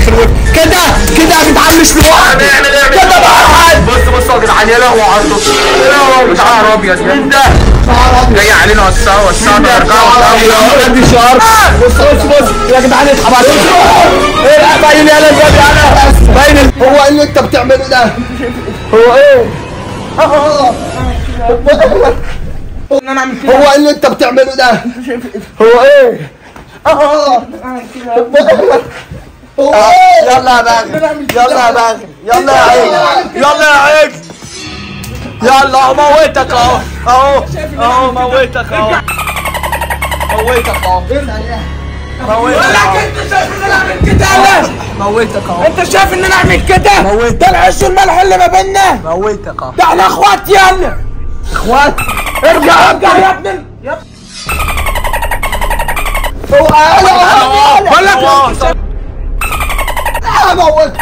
يخرب كده كده يا جدعان مش لوحدي اعمل اعمل كده بقى بص بص يا جدعان يا لهوي على الصوت يا لهوي يا جدعان ابيض مين ده؟ جاي علينا وسعوا وسعوا ارجعوا عندي شعر بص بص بص يا جدعان اصحى بعد ايه لا باين يا الباب يا باين ال- هو ايه اللي انت بتعمله ده؟ هو ايه ان انا اعمل كده هو ايه اللي انت بتعمله ده؟ هو ايه هو ايه؟ يلا يا باغي يلا يا باغي يلا يا عيد يلا يا عيد يلا اهو موتك اهو اهو اهو موتك اهو موتك اهو موتك اهو انت شايف ان انا اعمل كده انا موتك اهو انت شايف ان انا اعمل كده موتك. ده العيش والملح اللي ما بيننا موتك اهو ده احنا اخوات يلا اخوات ارجع ارجع يا ابني يا هو ايه؟ بقول لك انا موت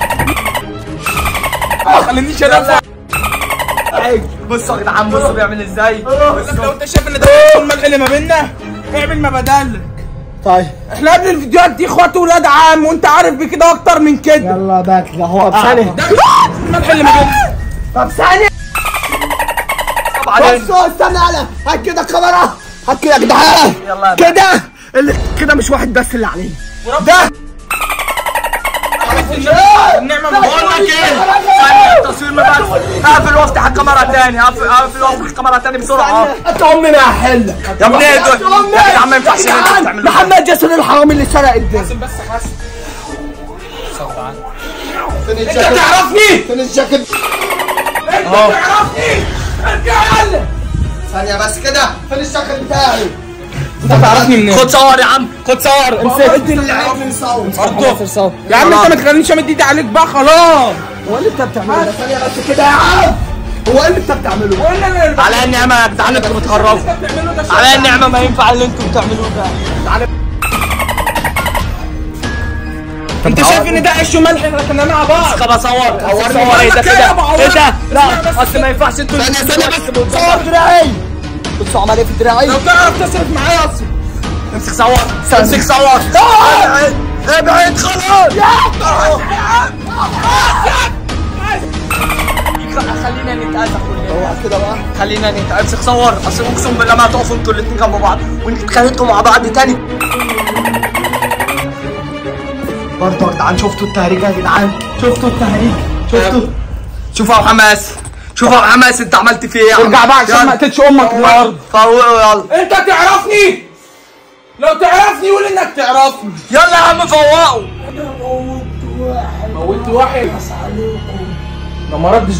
ما خلينيش انام بصوا يا جدعان بصوا بيعمل ازاي لو انت شايف ان ده العيش والملح اللي ما بيننا اعمل ما بدلك طيب احنا قبل الفيديوهات دي اخوات ولاد عم وانت عارف بكده اكتر من كده يلا باك ده هو بثانية ده الملح اللي ما بيننا طب ثانية بعدين بصوا استنى انا هات كده الكاميرا هات كده يا جدعان يلا يا كده اللي كده مش واحد بس اللي عليه ده النعمه بقول لك ايه ثانية التصوير ما بس اقفل وافتح الكاميرا تاني اقفل اقفل وافتح الكاميرا تاني بسرعة انت امي ما هحلك يا ابني ايه دول؟ يا جدعان ما ينفعش اللي انتوا بتعملوه ده. محمد ياسر الحرامي اللي سرق البيت بس حاسس فين انت الجاكيت تعرفني فين الجاكيت انت تعرفني ارجع يلا ثانية بس كده فين الجاكيت بتاعي انت تعرفني منين خد صور يا عم خد صور امسك ادي اللي عارف يصور يا عم انت ما تخلينيش امد ايدي عليك بقى خلاص هو اللي انت بتعمله ده ثانية بس كده يا عم هو ايه اللي انت بتعمله ولا انا على النعمة يا جدعان انتوا بتخرفوا بتعمله ده على النعمة ما ينفع اللي انتوا بتعملوه ده انت شايف ان ده عيش وملح لكن انا مع بعض طب اصور صورني. صور ايه ده بقول لك ايه كده يا أبو ايه ده عوار؟ لا اسمع بس. اصل ما ينفعش انتوا ثانية الاتنين ثانية تبقوا بس قدام صور بعض. دراعي بصوا عمل ايه في دراعي لو تعرف تصرف معايا اصلا امسك صور امسك صور ابعد ابعد خلاص خلينا نتأذى كلنا هو كده بقى خلينا نتأذى امسك صور اصل اقسم بالله ما هتقفوا انتوا الاتنين جنب بعض وانتوا اتخانقتوا مع بعض تاني برضه يا جدعان شفتوا التهريج يا جدعان شفتوا التهريج شفتوا شوفوا يا أبو حماس شوفوا يا أبو حماس انت عملت فيه ايه يا عم؟ ارجع بقى عشان يلا. ما قتلش امك النهارده فوقوا يلا انت تعرفني لو تعرفني قول انك تعرفني يلا يا عم فوقوا موت واحد ده ما ردش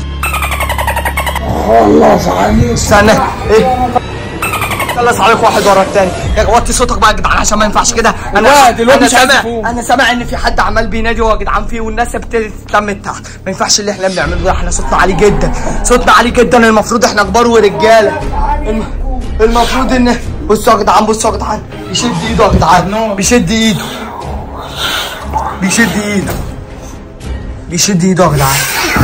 استنى ايه خلص عليك واحد ورا التاني يا وطي صوتك بقى يا جدعان عشان ما ينفعش كده انا لا، دلوقتي انا مش عايز سامع يفوق. انا سامع ان في حد عمال بينادي هو يا جدعان فيه والناس ابتدت تتلم تحت ما ينفعش اللي احنا بنعمله ده احنا صوتنا عالي جدا صوتنا عالي جدا المفروض احنا كبار ورجاله الم- المفروض ان بصوا يا جدعان بصوا يا جدعان بيشد ايده يا جدعان بيشد ايده بيشد ايده بيشد ايده يا جدعان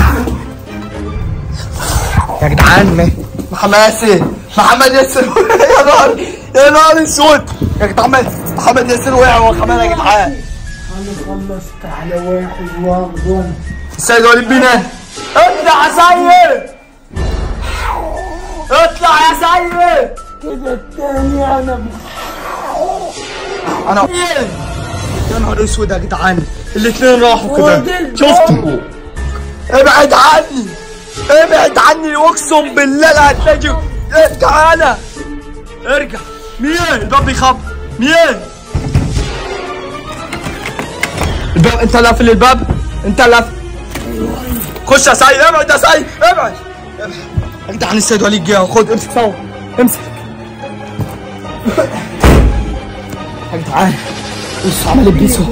يا جدعان ما محماسي محمد ياسر يا نهار يا نهار اسود يا جدعان محمد ياسر وقع هو كمان يا جدعان خلصت على واحد واخدهم السيد وليد بنان اطلع يا سيد اطلع يا سيد كده التاني انا انا يا نهار اسود يا جدعان الاثنين راحوا كده شفتوا ابعد عني ابعد عني واقسم بالله لا هتلاقي إيه، تعالى ارجع مين الباب بيخبط مين الباب انت اللي قافل الباب انت اللي قافل خش يا سيد ابعد يا سيد ابعد ابعد. يا جدعان السيد وليد جه خد امسك صور امسك يا جدعان بص عمل البيسو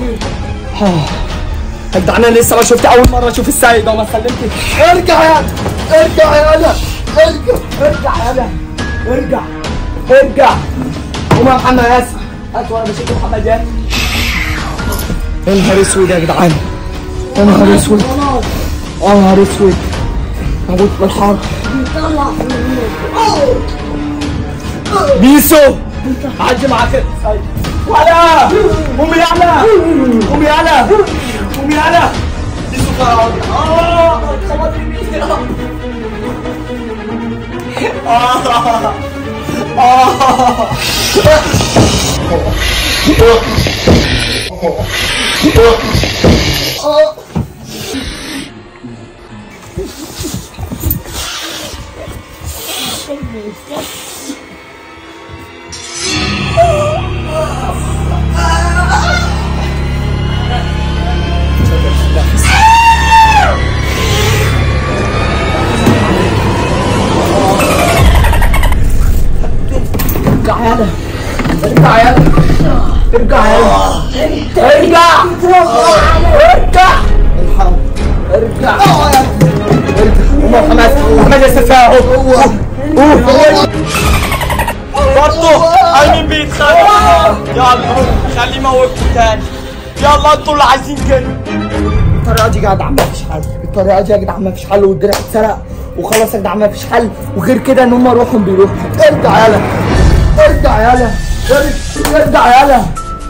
يا جدعان انا لسه ما شفت اول مره اشوف السيد وما سلمت ارجع يا ارجع يا انا ارجع ارجع يا انا ارجع ارجع قوم يا محمد ياسر هات وانا بشوف محمد ياسر يا نهار اسود يا جدعان يا نهار اسود يا نهار اسود هموت من الحر بيسو عدي معاك ولا قوم يلا قوم يلا قومي يلا دي صوت راضي اه خبط يمين اه اه ارجع يلا ارجع يلا ارجع يلا ارجع ارجع ارجع عمر حماس حماس السفاح برضه ايمن بيتخانق يلا خليه يموتكم تاني يلا انتوا اللي عايزين كده الطريقه دي يا جدعان ما فيش حل الطريقه دي يا جدعان ما فيش حل والدرع اتسرق وخلاص يا جدعان ما فيش حل وغير كده ان هم روحهم بيروحوا ارجع يلا ارجع يلا ارجع- ارجع يلا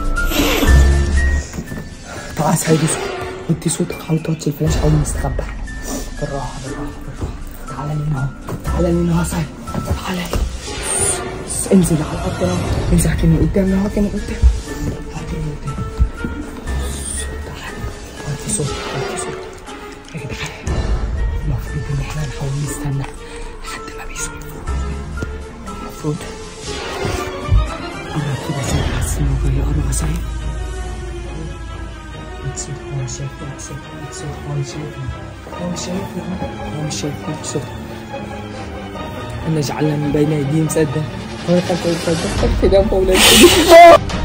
تعال سيدي صوت ودي صوتك حاول توطي الفلاش او مستخبى بالراحه بالراحه بالراحه تعالى لي هنا اهو تعالى لي هنا اهو سيد تعالى لي انزل على الارض اهو انزل كده قدام اهو كده قدام هات كده قدام تعالى وطي صوتك وطي صوتك يا جدعان المفروض ان احنا نحاول نستنى لحد ما بيسوق المفروض قرب كده سايب حاسس انه جاي قرب سايب مكسوف هو شايف مكسوف مكسوف هو شايفني هو شايفني هو مش شايف مكسوف أنا جعلنا من بين أيديهم سدا ويقتل سدا كده مولاتي